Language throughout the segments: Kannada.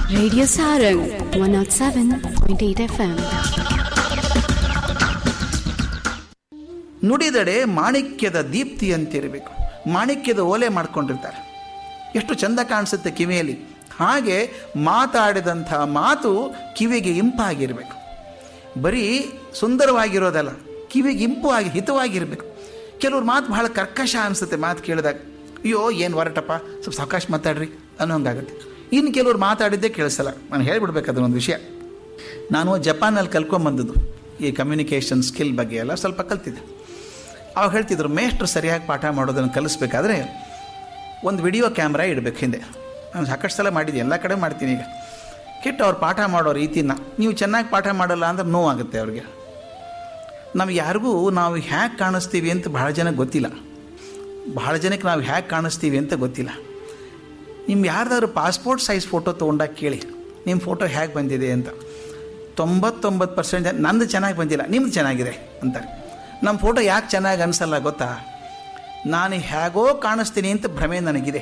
Radio Sarang 107.8 FM. ನುಡಿದಡೆ ಮಾಣಿಕ್ಯದ ದೀಪ್ತಿ ಅಂತಿರಬೇಕು ಮಾಣಿಕ್ಯದ ಓಲೆ ಮಾಡ್ಕೊಂಡಿರ್ತಾರೆ ಎಷ್ಟು ಚಂದ ಕಾಣಿಸುತ್ತೆ ಕಿವಿಯಲ್ಲಿ ಹಾಗೆ ಮಾತಾಡಿದಂಥ ಮಾತು ಕಿವಿಗೆ ಇಂಪಾಗಿರಬೇಕು ಬರೀ ಸುಂದರವಾಗಿರೋದಲ್ಲ ಕಿವಿಗೆ ಇಂಪು ಆಗಿ ಹಿತವಾಗಿರಬೇಕು ಕೆಲವ್ರ ಮಾತು ಬಹಳ ಕರ್ಕಶ ಅನಿಸುತ್ತೆ ಮಾತು ಕೇಳಿದಾಗ ಅಯ್ಯೋ ಏನು ಹೊರಟಪ್ಪ ಸ್ವಲ್ಪ ಸಾವಕಾಶ ಮಾತಾಡ್ರಿ ಅನ್ನೋ ಹಂಗಾಗುತ್ತೆ ಇನ್ನು ಕೆಲವ್ರು ಮಾತಾಡಿದ್ದೇ ಕೇಳಿಸಲ್ಲ ನಾನು ಹೇಳ್ಬಿಡ್ಬೇಕು ಅದನ್ನೊಂದು ವಿಷಯ ನಾನು ಜಪಾನಲ್ಲಿ ಕಲ್ಕೊಂಬಂದದ್ದು ಈ ಕಮ್ಯುನಿಕೇಷನ್ ಸ್ಕಿಲ್ ಬಗ್ಗೆ ಎಲ್ಲ ಸ್ವಲ್ಪ ಕಲ್ತಿದ್ದೆ ಅವಾಗ ಹೇಳ್ತಿದ್ರು ಮೇಷ್ಟ್ರು ಸರಿಯಾಗಿ ಪಾಠ ಮಾಡೋದನ್ನು ಕಲಿಸ್ಬೇಕಾದ್ರೆ ಒಂದು ವಿಡಿಯೋ ಕ್ಯಾಮ್ರಾ ಇಡಬೇಕು ಹಿಂದೆ ನಾನು ಸಾಕಷ್ಟು ಸಲ ಮಾಡಿದ್ದೀನಿ ಎಲ್ಲ ಕಡೆ ಮಾಡ್ತೀನಿ ಈಗ ಕಿಟ್ಟು ಅವ್ರು ಪಾಠ ಮಾಡೋ ರೀತಿನ ನೀವು ಚೆನ್ನಾಗಿ ಪಾಠ ಮಾಡಲ್ಲ ಅಂದ್ರೆ ನೋವಾಗುತ್ತೆ ಅವ್ರಿಗೆ ನಾವು ಯಾರಿಗೂ ನಾವು ಹ್ಯಾಗೆ ಕಾಣಿಸ್ತೀವಿ ಅಂತ ಭಾಳ ಜನಕ್ಕೆ ಗೊತ್ತಿಲ್ಲ ಭಾಳ ಜನಕ್ಕೆ ನಾವು ಹ್ಯಾಗೆ ಕಾಣಿಸ್ತೀವಿ ಅಂತ ಗೊತ್ತಿಲ್ಲ ನಿಮ್ಮ ಯಾರ್ದಾದ್ರು ಪಾಸ್ಪೋರ್ಟ್ ಸೈಜ್ ಫೋಟೋ ತೊಗೊಂಡಾಗ ಕೇಳಿ ನಿಮ್ಮ ಫೋಟೋ ಹೇಗೆ ಬಂದಿದೆ ಅಂತ ತೊಂಬತ್ತೊಂಬತ್ತು ಪರ್ಸೆಂಟ್ ಜನ ನಂದು ಚೆನ್ನಾಗಿ ಬಂದಿಲ್ಲ ನಿಮ್ದು ಚೆನ್ನಾಗಿದೆ ಅಂತಾರೆ ನಮ್ಮ ಫೋಟೋ ಯಾಕೆ ಚೆನ್ನಾಗಿ ಅನಿಸಲ್ಲ ಗೊತ್ತಾ ನಾನು ಹೇಗೋ ಕಾಣಿಸ್ತೀನಿ ಅಂತ ಭ್ರಮೆ ನನಗಿದೆ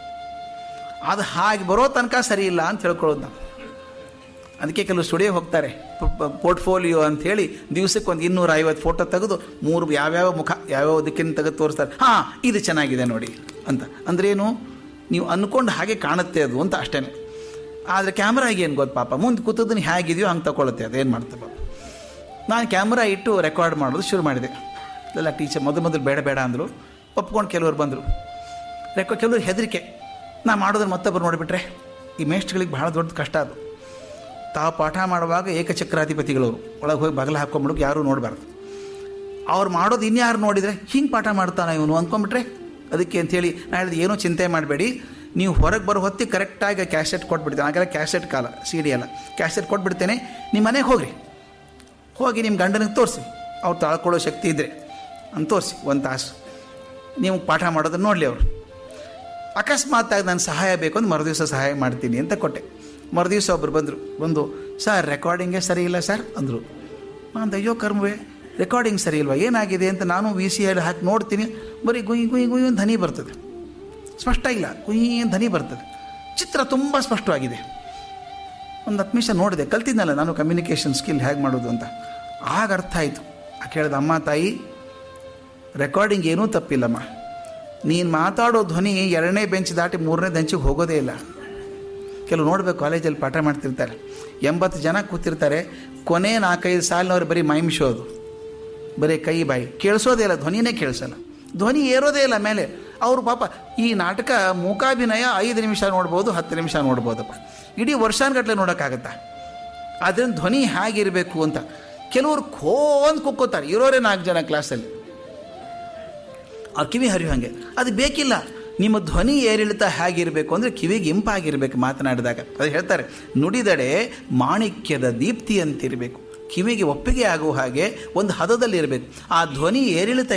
ಅದು ಹಾಗೆ ಬರೋ ತನಕ ಸರಿ ಇಲ್ಲ ಅಂತ ಹೇಳ್ಕೊಳ್ಳೋದು ನಾವು ಅದಕ್ಕೆ ಕೆಲವು ಸ್ಟುಡಿಯೋ ಹೋಗ್ತಾರೆ ಪೋರ್ಟ್ಫೋಲಿಯೋ ಅಂಥೇಳಿ ದಿವಸಕ್ಕೆ ಒಂದು ಇನ್ನೂರ ಐವತ್ತು ಫೋಟೋ ತೆಗೆದು ಮೂರು ಯಾವ್ಯಾವ ಮುಖ ಯಾವ್ಯಾವ ದಿಕ್ಕಿನ ತೆಗೆದು ತೋರಿಸ್ತಾರೆ ಹಾಂ ಇದು ಚೆನ್ನಾಗಿದೆ ನೋಡಿ ಅಂತ ಅಂದ್ರೇನು ನೀವು ಅಂದ್ಕೊಂಡು ಹಾಗೆ ಕಾಣುತ್ತೆ ಅದು ಅಂತ ಅಷ್ಟೇ ಆದರೆ ಕ್ಯಾಮ್ರಾ ಏನು ಗೊತ್ತು ಪಾಪ ಮುಂದೆ ಕೂತದನ್ನು ಹೇಗಿದೆಯೋ ಹಂಗೆ ತಗೊಳುತ್ತೆ ಅದೇನು ಮಾಡ್ತೆ ಪಾಪ ನಾನು ಕ್ಯಾಮ್ರಾ ಇಟ್ಟು ರೆಕಾರ್ಡ್ ಮಾಡೋದು ಶುರು ಮಾಡಿದೆ ಎಲ್ಲ ಟೀಚರ್ ಮೊದಲು ಮೊದಲು ಬೇಡ ಬೇಡ ಅಂದರು ಒಪ್ಕೊಂಡು ಕೆಲವರು ಬಂದರು ರೆಕಾರ್ಡ್ ಕೆಲವರು ಹೆದರಿಕೆ ನಾ ಮಾಡೋದನ್ನು ಮತ್ತೊಬ್ಬರು ನೋಡಿಬಿಟ್ರೆ ಈ ಮೇಷ್ಟ್ಗಳಿಗೆ ಬಹಳ ದೊಡ್ಡ ಕಷ್ಟ ಅದು ತಾವು ಪಾಠ ಮಾಡುವಾಗ ಏಕಚಕ್ರಾಧಿಪತಿಗಳವರು ಒಳಗೆ ಹೋಗಿ ಬಗಲ ಹಾಕ್ಕೊಂಬಿಡೋಕೆ ಯಾರೂ ನೋಡಬಾರ್ದು ಅವ್ರು ಮಾಡೋದು ಇನ್ಯಾರು ನೋಡಿದರೆ ಹಿಂಗೆ ಪಾಠ ಮಾಡ್ತಾನೆ ಇವನು ಅಂದ್ಕೊಂಬಿಟ್ರೆ ಅದಕ್ಕೆ ಅಂಥೇಳಿ ನಾ ಹೇಳಿದೆ ಏನೂ ಚಿಂತೆ ಮಾಡಬೇಡಿ ನೀವು ಹೊರಗೆ ಬರೋ ಹೊತ್ತಿಗೆ ಕರೆಕ್ಟಾಗಿ ಕ್ಯಾಸೆಟ್ ಕೊಟ್ಬಿಡ್ತೇನೆ ಆಗೆಲ್ಲ ಕ್ಯಾಸೆಟ್ ಕಾಲ ಸಿ ಡಿ ಅಲ್ಲ ಕ್ಯಾಸೆಟ್ ಕೊಟ್ಬಿಡ್ತೇನೆ ನಿಮ್ಮ ಮನೆಗೆ ಹೋಗ್ರಿ ಹೋಗಿ ನಿಮ್ಮ ಗಂಡನಿಗೆ ತೋರಿಸಿ ಅವ್ರು ತಾಳ್ಕೊಳ್ಳೋ ಶಕ್ತಿ ಇದ್ದರೆ ಅಂತ ತೋರಿಸಿ ಒಂದು ತಾಸು ನೀವು ಪಾಠ ಮಾಡೋದನ್ನು ನೋಡಲಿ ಅವರು ಅಕಸ್ಮಾತಾಗಿ ನಾನು ಸಹಾಯ ಬೇಕು ಅಂತ ಮರುದಿವಸ ಸಹಾಯ ಮಾಡ್ತೀನಿ ಅಂತ ಕೊಟ್ಟೆ ಮರುದಿವಸ ಒಬ್ಬರು ಬಂದರು ಬಂದು ಸರ್ ರೆಕಾರ್ಡಿಂಗೇ ಸರಿ ಇಲ್ಲ ಸರ್ ಅಂದರು ನಾನು ಅಯ್ಯೋ ಕರ್ಮವೇ ರೆಕಾರ್ಡಿಂಗ್ ಸರಿ ಇಲ್ವಾ ಏನಾಗಿದೆ ಅಂತ ನಾನು ವಿ ಸಿ ಎಲ್ ಹಾಕಿ ನೋಡ್ತೀನಿ ಬರೀ ಗುಯ್ ಗುಯ್ ಗುಯ್ ಒಂದು ಧ್ವನಿ ಬರ್ತದೆ ಸ್ಪಷ್ಟ ಇಲ್ಲ ಗುಯ್ ಅಂತ ಧ್ವನಿ ಬರ್ತದೆ ಚಿತ್ರ ತುಂಬ ಸ್ಪಷ್ಟವಾಗಿದೆ ಒಂದು ಹತ್ತು ನಿಮಿಷ ನೋಡಿದೆ ಕಲ್ತಿದ್ನಲ್ಲ ನಾನು ಕಮ್ಯುನಿಕೇಷನ್ ಸ್ಕಿಲ್ ಹೇಗೆ ಮಾಡೋದು ಅಂತ ಆಗ ಅರ್ಥ ಆಯಿತು ಆ ಕೇಳಿದ ಅಮ್ಮ ತಾಯಿ ರೆಕಾರ್ಡಿಂಗ್ ಏನೂ ತಪ್ಪಿಲ್ಲಮ್ಮ ನೀನು ಮಾತಾಡೋ ಧ್ವನಿ ಎರಡನೇ ಬೆಂಚ್ ದಾಟಿ ಮೂರನೇ ಬೆಂಚಿಗೆ ಹೋಗೋದೇ ಇಲ್ಲ ಕೆಲವು ನೋಡಬೇಕು ಕಾಲೇಜಲ್ಲಿ ಪಾಠ ಮಾಡ್ತಿರ್ತಾರೆ ಎಂಬತ್ತು ಜನ ಕೂತಿರ್ತಾರೆ ಕೊನೆ ನಾಲ್ಕೈದು ಸಾಲಿನವ್ರು ಬರೀ ಮೈಮಿಸೋದು ಬರೀ ಕೈ ಬಾಯಿ ಕೇಳಿಸೋದೇ ಇಲ್ಲ ಧ್ವನಿನೇ ಕೇಳಿಸಲ್ಲ ಧ್ವನಿ ಏರೋದೇ ಇಲ್ಲ ಮೇಲೆ ಅವರು ಪಾಪ ಈ ನಾಟಕ ಮೂಕಾಭಿನಯ ಐದು ನಿಮಿಷ ನೋಡ್ಬೋದು ಹತ್ತು ನಿಮಿಷ ನೋಡ್ಬೋದಪ್ಪ ಇಡೀ ವರ್ಷಾನುಗಟ್ಟಲೆ ನೋಡೋಕ್ಕಾಗತ್ತಾ ಅದರಿಂದ ಧ್ವನಿ ಹೇಗಿರಬೇಕು ಅಂತ ಕೆಲವರು ಖೋ ಅಂತ ಕುಕ್ಕೋತಾರೆ ಇರೋರೇ ನಾಲ್ಕು ಜನ ಕ್ಲಾಸಲ್ಲಿ ಅವ್ರ ಕಿವಿ ಹರಿಯೋ ಹಾಗೆ ಅದು ಬೇಕಿಲ್ಲ ನಿಮ್ಮ ಧ್ವನಿ ಏರಿಳಿತ ಹೇಗಿರಬೇಕು ಅಂದರೆ ಕಿವಿಗೆ ಇಂಪಾಗಿರಬೇಕು ಮಾತನಾಡಿದಾಗ ಅದು ಹೇಳ್ತಾರೆ ನುಡಿದಡೆ ಮಾಣಿಕ್ಯದ ದೀಪ್ತಿ ಅಂತಿರಬೇಕು ಕಿವಿಗೆ ಒಪ್ಪಿಗೆ ಆಗುವ ಹಾಗೆ ಒಂದು ಹದದಲ್ಲಿರಬೇಕು ಆ ಧ್ವನಿ ಏರಿಳಿತ